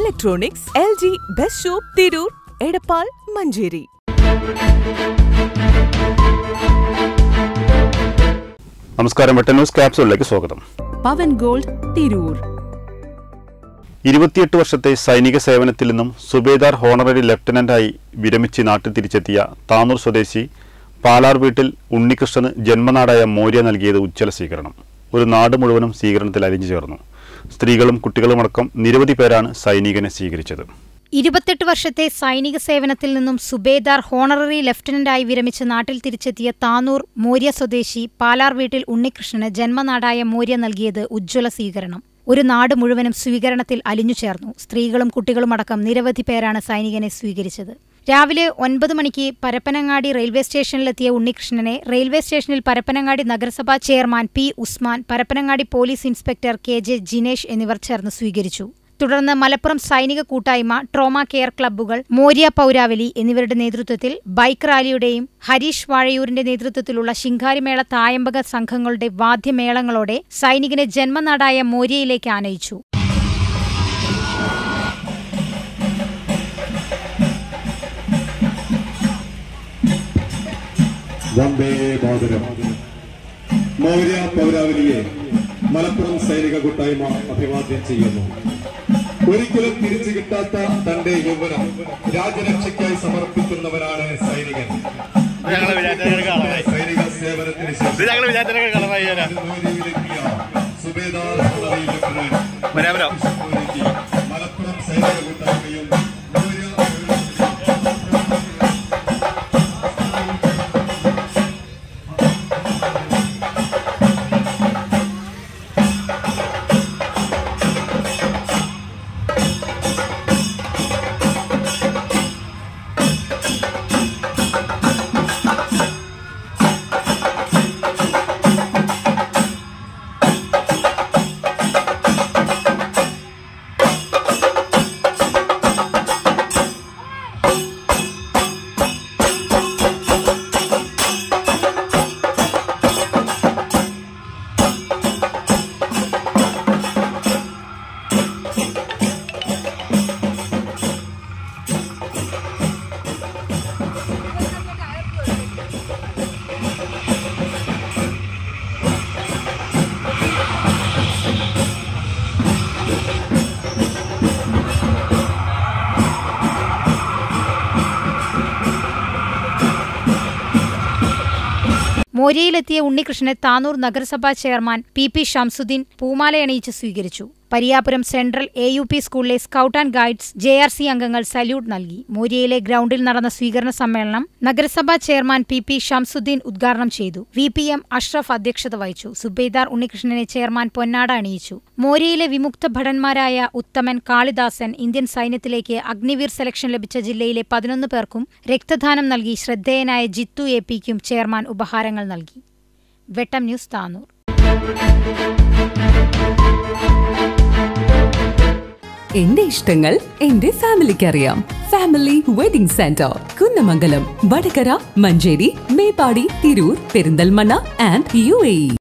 Electronics L G best shop Tirur Edappal Manjeri നമസ്കാരം വെട്ട news ക്യാപ്സൂളിലേക്ക് സ്വാഗതം പവൻ ഗോൾഡ് തിരൂർ ഇരുപത്തിയെട്ട് വർഷത്തെ സൈനിക സേവനത്തിൽ നിന്നും സുബേദാർ ഹോണററി ലഫ്റ്റനന്റായി വിരമിച്ച് നാട്ടിൽ തിരിച്ചെത്തിയ താനൂർ സ്വദേശി പാലാർ വീട്ടിൽ ഉണ്ണികൃഷ്ണന് ജന്മനാടായ മോര്യ നൽകിയത് ഉജ്ജ്വല സ്വീകരണം ഒരു നാട് മുഴുവനും സ്വീകരണത്തിൽ അലിഞ്ഞു ചേർന്നു സ്ത്രീകളും കുട്ടികളുമടക്കം നിരവധി പേരാണ് സൈനികനെ സ്വീകരിച്ചത് ഇരുപത്തെട്ട് വർഷത്തെ സൈനിക സേവനത്തിൽ നിന്നും സുബേദാർ ഹോണററി ലഫ്റ്റനന്റായി വിരമിച്ച് നാട്ടിൽ തിരിച്ചെത്തിയ താനൂർ മോര്യ സ്വദേശി പാലാർ വീട്ടിൽ ഉണ്ണികൃഷ്ണന് ജന്മനാടായ മോര്യ നൽകിയത് ഉജ്ജ്വല സ്വീകരണം ഒരു നാട് മുഴുവനും സ്വീകരണത്തിൽ അലിഞ്ഞുചേർന്നു സ്ത്രീകളും കുട്ടികളുമടക്കം നിരവധി പേരാണ് സൈനികനെ സ്വീകരിച്ചത് രാവിലെ ഒൻപത് മണിക്ക് പരപ്പനങ്ങാടി റെയിൽവേ സ്റ്റേഷനിലെത്തിയ ഉണ്ണികൃഷ്ണനെ റെയിൽവേ സ്റ്റേഷനിൽ പരപ്പനങ്ങാടി നഗരസഭാ chairman P Usman Parappanangadi police inspector K J Jinesh എന്നിവർ ചേർന്ന് സ്വീകരിച്ചു തുടർന്ന് മലപ്പുറം സൈനിക കൂട്ടായ്മ ട്രോമ കെയർ ക്ലബ്ബുകൾ മോര്യ പൗരാവലി എന്നിവരുടെ നേതൃത്വത്തിൽ ബൈക്ക് റാലിയുടെയും ഹരീഷ് വാഴയൂരിന്റെ നേതൃത്വത്തിലുള്ള ശിങ്കാരിമേള തായമ്പക സംഘങ്ങളുടെ വാദ്യമേളങ്ങളോടെ സൈനികനെ ജന്മനാടായ മോര്യയിലേക്ക് ആനയിച്ചു വന്ദേ മാതരം മൗര്യ പൗരാവലിയെ മലപ്പുറം സൈനിക കൂട്ടായ്മ അഭിവാദ്യം ചെയ്യുന്നു ഒരിക്കലും തിരിച്ചു കിട്ടാത്ത തന്റെ യൗവനം രാജരക്ഷയ്ക്കായി സമർപ്പിക്കുന്നവരാണ് സൈനികൻ ഞങ്ങളെ വിചാരിച്ചതിനേക്കാൾ കളവായി. സൈനിക സേവനത്തിന് ഇത് ശേഷം ഞങ്ങൾ വിചാരിച്ചതിനൊക്കെ കളവായി തരാം മൗര്യയിലെത്തിയ സുബേദാർ ഹോണററി ലഫ്റ്റനന്റ് വരാം വരാം മോര്യയ്ക്ക് മലപ്പുറം സൈനിക കൂട്ടായ്മയും മൗര്യ പൗരാവലിയും മോര്യയിലെത്തിയ ഉണ്ണികൃഷ്ണനെ താനൂർ നഗരസഭാ ചെയർമാൻ പി പി ഷംസുദ്ദീൻ പൂമാലയണിയിച്ച് സ്വീകരിച്ചു Pariyapuram central A U P സ്കൂളിലെ scout and guides J R C അംഗങ്ങൾ സല്യൂട്ട് നൽകി മോര്യയിലെ ഗ്രൗണ്ടിൽ നടന്ന സ്വീകരണ സമ്മേളനം നഗരസഭാ ചെയർമാൻ പി പി ഷംസുദ്ദീൻ ഉദ്ഘാടനം ചെയ്തു വി പി എം അഷ്റഫ് അധ്യക്ഷത വഹിച്ചു സുബേദാർ ഉണ്ണികൃഷ്ണനെ ചെയർമാൻ പൊന്നാട അണിയിച്ചു മോര്യയിലെ വിമുക്ത ഭടന്മാരായ ഉത്തമൻ കാളിദാസൻ ഇന്ത്യൻ സൈന്യത്തിലേക്ക് അഗ്നിവീർ സെലക്ഷൻ ലഭിച്ച ജില്ലയിലെ പതിനൊന്ന് പേർക്കും രക്തദാനം നൽകി ശ്രദ്ധേയനായ ജിത്തു എ പിക്കും ചെയർമാൻ ഉപഹാരങ്ങൾ നൽകി വെട്ടം ന്യൂസ് താനൂർ എന്റെ ഇഷ്ടങ്ങൾ എന്റെ ഫാമിലിക്ക് അറിയാം family wedding centre Kunnamangalam Vadakara Manjeri Meppadi Tirur Perinthalmanna and U A